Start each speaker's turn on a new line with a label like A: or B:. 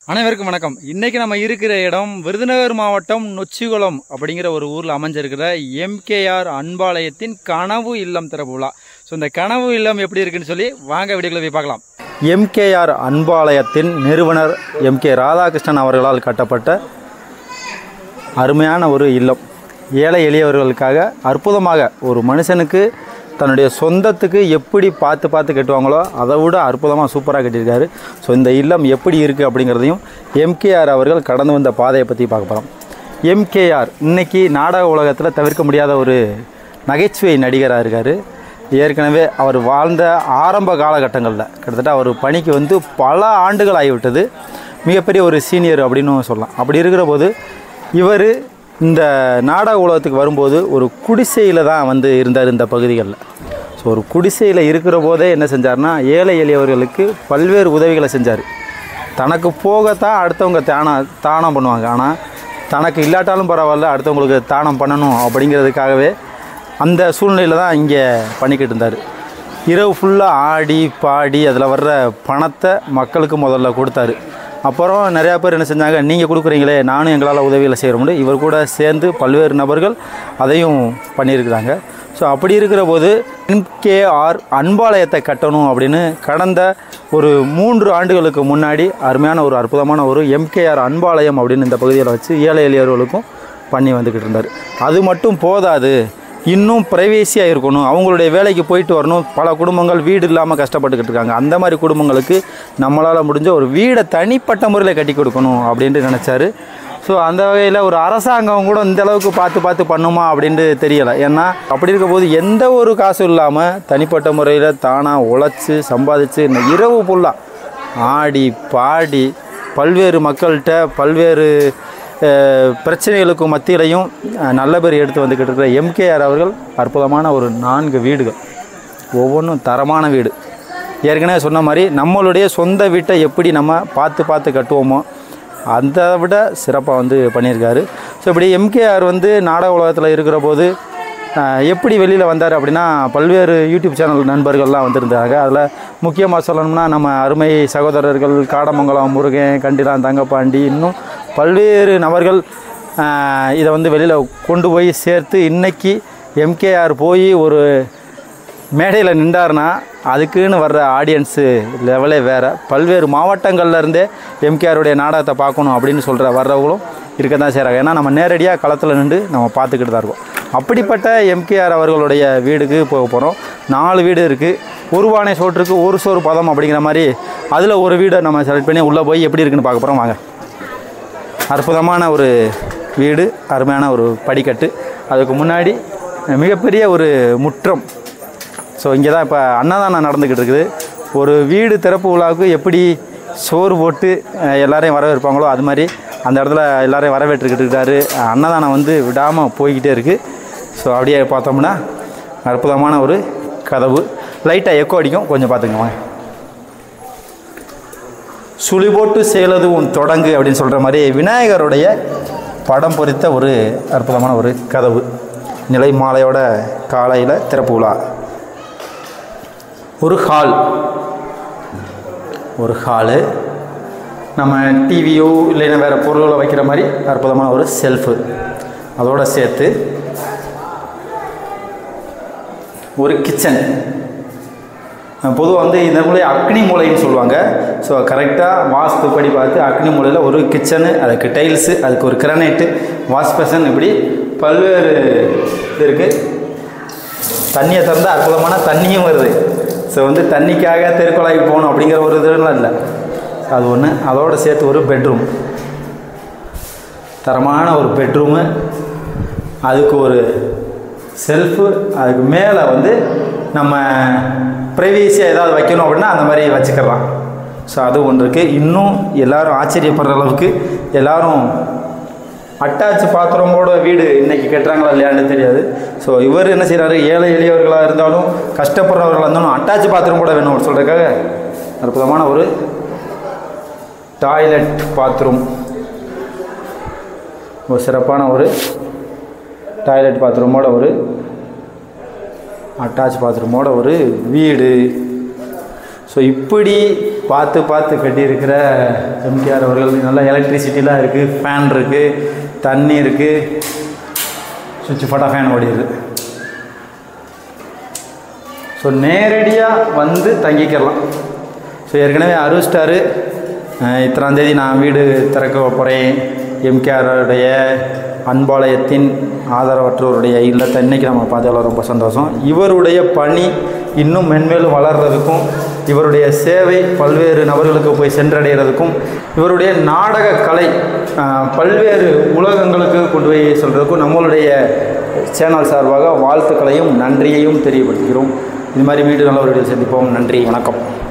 A: அனைவருக்கும் வணக்கம் இன்னைக்கு நம்ம இருக்கிற இடம் விருதுநகர் மாவட்டம் நொச்சிகுளம் அப்படிங்கிற ஒரு ஊரில் அமைஞ்சிருக்கிற எம்கேஆர் அன்பாலயத்தின் கனவு இல்லம் திறப்பு விழா ஸோ இந்த கனவு இல்லம் எப்படி இருக்குன்னு சொல்லி வாங்க வீடியோக்குள்ள போய் பார்க்கலாம் எம்கேஆர் அன்பாலயத்தின் நிறுவனர் எம் கே ராதாகிருஷ்ணன் அவர்களால் கட்டப்பட்ட அருமையான ஒரு இல்லம் ஏழை எளியவர்களுக்காக அற்புதமாக ஒரு மனுஷனுக்கு தன்னுடைய சொந்தத்துக்கு எப்படி பார்த்து பார்த்து கட்டுவாங்களோ அதை விட அற்புதமாக சூப்பராக கட்டியிருக்காரு ஸோ இந்த இல்லம் எப்படி இருக்குது அப்படிங்கிறதையும் எம்கேஆர் அவர்கள் கடந்து வந்த பாதையை பற்றி பார்க்க போகிறோம் எம்கேஆர் இன்னைக்கு நாடக உலகத்தில் தவிர்க்க முடியாத ஒரு நகைச்சுவை நடிகராக இருக்கார் ஏற்கனவே அவர் வாழ்ந்த ஆரம்ப காலகட்டங்களில் கிட்டத்தட்ட அவர் பணிக்கு வந்து பல ஆண்டுகள் ஆகிவிட்டது மிகப்பெரிய ஒரு சீனியர் அப்படின்னு சொல்லலாம் அப்படி இருக்கிற போது இவர் இந்த நாடக உலகத்துக்கு வரும்போது ஒரு குடிசையில் தான் வந்து இருந்தார் இந்த பகுதிகளில் ஸோ ஒரு குடிசையில் இருக்கிற போதே என்ன செஞ்சார்னா ஏழை எளியவர்களுக்கு பல்வேறு உதவிகளை செஞ்சார் தனக்கு போகத்தான் அடுத்தவங்க தானம் தானம் பண்ணுவாங்க ஆனால் தனக்கு இல்லாட்டாலும் பரவாயில்ல அடுத்தவங்களுக்கு தானம் பண்ணணும் அப்படிங்கிறதுக்காகவே அந்த சூழ்நிலையில் தான் இங்கே பண்ணிக்கிட்டு இருந்தார் இரவு ஃபுல்லாக ஆடி பாடி அதில் வர்ற பணத்தை மக்களுக்கு முதல்ல கொடுத்தாரு அப்புறம் நிறையா பேர் என்ன செஞ்சாங்க நீங்கள் கொடுக்குறீங்களே நானும் எங்களால் உதவிகளை செய்கிறோம்னு இவர் கூட சேர்ந்து பல்வேறு நபர்கள் அதையும் பண்ணியிருக்கிறாங்க ஸோ அப்படி இருக்கிற போது எம்கேஆர் அன்பாலயத்தை கட்டணும் அப்படின்னு கடந்த ஒரு மூன்று ஆண்டுகளுக்கு முன்னாடி அருமையான ஒரு அற்புதமான ஒரு எம்கேஆர் அன்பாலயம் அப்படின்னு இந்த பகுதியில் வச்சு ஏழை எளியவர்களுக்கும் பண்ணி வந்துக்கிட்டு இருந்தார் அது மட்டும் போதாது இன்னும் ப்ரைவேசியாக இருக்கணும் அவங்களுடைய வேலைக்கு போயிட்டு வரணும் பல குடும்பங்கள் வீடு இல்லாமல் கஷ்டப்பட்டுக்கிட்டு இருக்காங்க அந்த மாதிரி குடும்பங்களுக்கு நம்மளால் முடிஞ்ச ஒரு வீடை தனிப்பட்ட முறையில் கட்டி கொடுக்கணும் அப்படின்ட்டு நினச்சாரு ஸோ அந்த வகையில் ஒரு அரசாங்கம் கூட இந்த அளவுக்கு பார்த்து பார்த்து பண்ணுமா அப்படின்ட்டு தெரியலை ஏன்னா அப்படி இருக்கும்போது எந்த ஒரு காசும் இல்லாமல் தனிப்பட்ட முறையில் தானாக உழைச்சி சம்பாதிச்சு இந்த இரவு ஃபுல்லாக ஆடி பாடி பல்வேறு மக்கள்கிட்ட பல்வேறு அஹ், பிரச்சனைகளுக்கு மத்தியிலையும் அஹ், நல்ல பேர் எடுத்து வந்துக்கிட்டு இருக்கிற எம்கேஆர் அவர்கள் அற்புதமான ஒரு நான்கு வீடுகள் ஒவ்வொன்றும் தரமான வீடு ஏற்கனவே சொன்ன மாதிரி நம்மளுடைய சொந்த வீட்டை எப்படி நம்ம பார்த்து பார்த்து கட்டுவோமோ அதை விட சிறப்பாக வந்து பண்ணியிருக்காரு ஸோ இப்படி எம்கேஆர் வந்து நாடக உலகத்தில் இருக்கிற போது ஆஹ், எப்படி வெளியில் வந்தார் அப்படின்னா பல்வேறு யூடியூப் சேனல் நண்பர்கள்லாம் வந்திருந்தாங்க அதில் முக்கியமாக சொல்லணும்னா நம்ம அருமை சகோதரர்கள் காடமங்கலம் முருகன் கண்டிலான் தங்கப்பாண்டி இன்னும் பல்வேறு நபர்கள் ஆஹ், இதை வந்து வெளியில் கொண்டு போய் சேர்த்து இன்னைக்கு எம்கேஆர் போய் ஒரு மேடையில் நின்றார்னா அதுக்குன்னு வர்ற ஆடியன்ஸு லெவலே வேறு பல்வேறு மாவட்டங்கள்ல இருந்தே எம்கேஆருடைய நாடகத்தை பார்க்கணும் அப்படின்னு சொல்கிற வர்றவங்களும் இருக்க தான் செய்கிறாங்க ஏன்னா நம்ம நேரடியாக களத்தில் நின்று நம்ம பார்த்துக்கிட்டு தான் இருக்கோம் அப்படிப்பட்ட எம்கேஆர் அவர்களுடைய வீடுக்கு போக போகிறோம் நாலு வீடு இருக்குது ஒரு பானை சோற்றுக்கு ஒரு சோறு பதம் அப்படிங்கிற மாதிரி அதில் ஒரு வீடை நம்ம செலக்ட் பண்ணி உள்ளே போய் எப்படி இருக்குன்னு பார்க்க போகிறோம் வாங்க அற்புதமான ஒரு வீடு அருமையான ஒரு படிக்கட்டு அதுக்கு முன்னாடி மிகப்பெரிய ஒரு முற்றம் ஸோ இங்கே தான் இப்போ அன்னதானம் நடந்துக்கிட்டு இருக்குது ஒரு வீடு திறப்பு விழாவுக்கு எப்படி சோறு போட்டு அஹ், எல்லாரையும் வரவேற்பாங்களோ அது மாதிரி அந்த இடத்துல எல்லாரையும் வரவேற்றுக்கிட்டு இருக்காரு அஹ், அன்னதானம் வந்து விடாமல் போய்கிட்டே இருக்குது ஸோ அப்படியே பார்த்தோம்னா அற்புதமான ஒரு கதவு லைட்டாக எக்கோ அடிக்கும் கொஞ்சம் பார்த்துங்க வாங்க சுழி போட்டு செயலது உன் தொடங்கு அப்படின்னு சொல்கிற மாதிரி விநாயகருடைய படம் பொறித்த ஒரு அற்புதமான ஒரு கதவு நிலை மாலையோட காலையில் திறப்பு விழா ஒரு ஹால் ஒரு ஹாலு நம்ம டிவியோ இல்லைன்னா வேறு பொருள்களை வைக்கிற மாதிரி அற்புதமான ஒரு செல்ஃபு அதோட சேர்த்து ஒரு கிச்சன் பொதுவாக வந்து இந்த மூலை அக்னி மூலைன்னு சொல்லுவாங்க ஸோ கரெக்டாக வாஸ்து படி பார்த்து அக்னி மூலையில் ஒரு கிச்சனு அதுக்கு டைல்ஸு அதுக்கு ஒரு கிரானைட்டு வாஷ் பேசன் இப்படி பல்வேறு இது இருக்குது தண்ணியை திறந்தால் அற்புதமான தண்ணியும் வருது ஸோ வந்து தண்ணிக்காக தெருக்குழாய்க்கு போகணும் அப்படிங்கிற ஒரு இதுலாம் இல்லை அது ஒன்று அதோடு சேர்த்து ஒரு பெட்ரூம் தரமான ஒரு பெட்ரூமு அதுக்கு ஒரு செல்ஃபு அதுக்கு மேலே வந்து நம்ம ப்ரைவேசியாக ஏதாவது வைக்கணும் அப்படின்னா அந்த மாதிரி வச்சுக்கலாம் ஸோ அது ஒன்று இருக்குது இன்னும் எல்லாரும் ஆச்சரியப்படுற அளவுக்கு எல்லாரும் அட்டாச் பாத்திரமோட வீடு இன்னைக்கு கட்டுறாங்களா இல்லையான்னு தெரியாது ஸோ இவர் என்ன செய்கிறாரு ஏழை எளியவர்களாக இருந்தாலும் கஷ்டப்படுறவர்களாக இருந்தாலும் அட்டாச் பாத்திரம் கூட வேணும் சொல்கிறதுக்காக அற்புதமான ஒரு டாய்லெட் பாத்ரூம் ஒரு சிறப்பான ஒரு டாய்லெட் பாத்ரூமோட ஒரு அட்டாச் பாத்ரூமோட ஒரு வீடு ஸோ இப்படி பார்த்து பார்த்து கட்டியிருக்கிற எம்கேஆர் அவர்கள் நல்லா எலக்ட்ரிசிட்டிலாம் இருக்குது ஃபேன் இருக்குது தண்ணி இருக்குது சுவிட்ச் ஃபட்டா ஃபேன் ஓடிடுது ஸோ நேரடியாக வந்து தங்கிக்கலாம் ஸோ ஏற்கனவே அறிவிச்சிட்டாரு அஹ் இத்தனாம் தேதி நான் வீடு திறக்க போகிறேன் எம்கேஆருடைய அன்பாலயத்தின் ஆதரவற்றோருடைய இல்லத்தை இன்னைக்கு நம்ம பார்த்ததில் ரொம்ப சந்தோஷம் இவருடைய பணி இன்னும் மென்மேலும் வளர்றதுக்கும் இவருடைய சேவை பல்வேறு நபர்களுக்கு போய் சென்றடைகிறதுக்கும் இவருடைய நாடக கலை அஹ், பல்வேறு உலகங்களுக்கு கொண்டு போய் சொல்கிறதுக்கும் நம்மளுடைய சேனல் சார்பாக வாழ்த்துக்களையும் நன்றியையும் தெரியப்படுத்துகிறோம் இது மாதிரி வீடு நல்ல ஒரு வீடியோ சந்திப்போம் நன்றி வணக்கம்